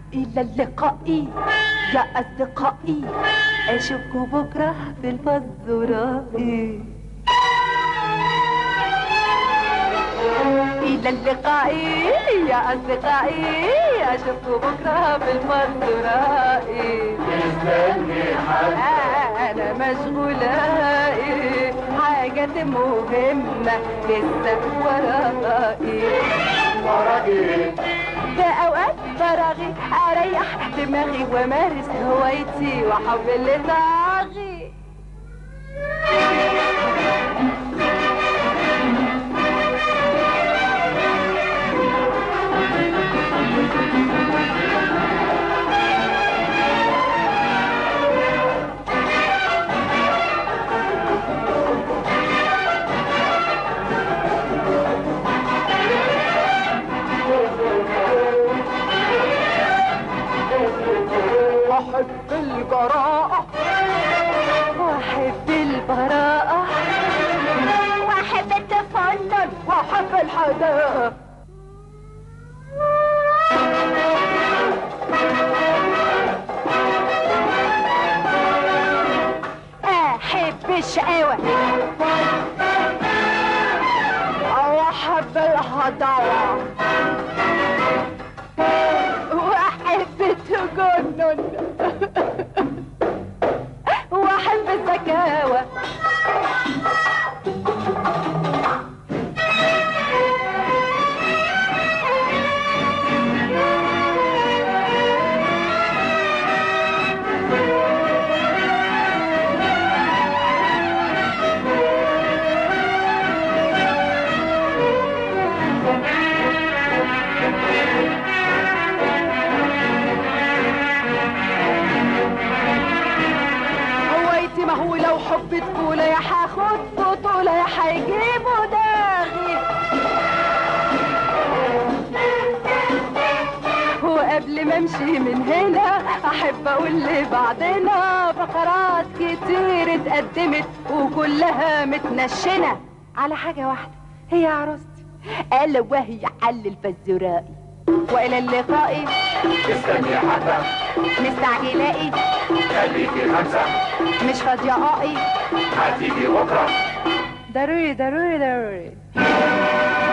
إلى اللقاء يا أصدقائي أشوفكم بكرة في الفزوراء إلى اللقاء يا أصدقائي أشوفكم بكرة في الفزوراء مستني حد أنا مشغولة حاجة مهمة لسه ورائي فرجي في أوقات فراغي أريح دماغي وأمارس هوايتي وأحب اللي طاغي أحب الجراءة وأحب البراءة وأحب التفنن وأحب الحداقة أحب الشقاوة وأحب الهضاوة واحب التجنن واحب الذكاوة هوايتي مهولة وحب طفولة يا هاخد بطولة يا هيجيبوا داغي وقبل ما امشي من هنا احب اقول لبعضنا فقرات كتير اتقدمت وكلها متنشنة على حاجة واحدة هي عروستي الا وهي حل الفزورائي والى اللقاء مستني حد مستعجلائي خليكي خمسة مش فاضيائي هتيجي بكرة ضروري ضروري ضروري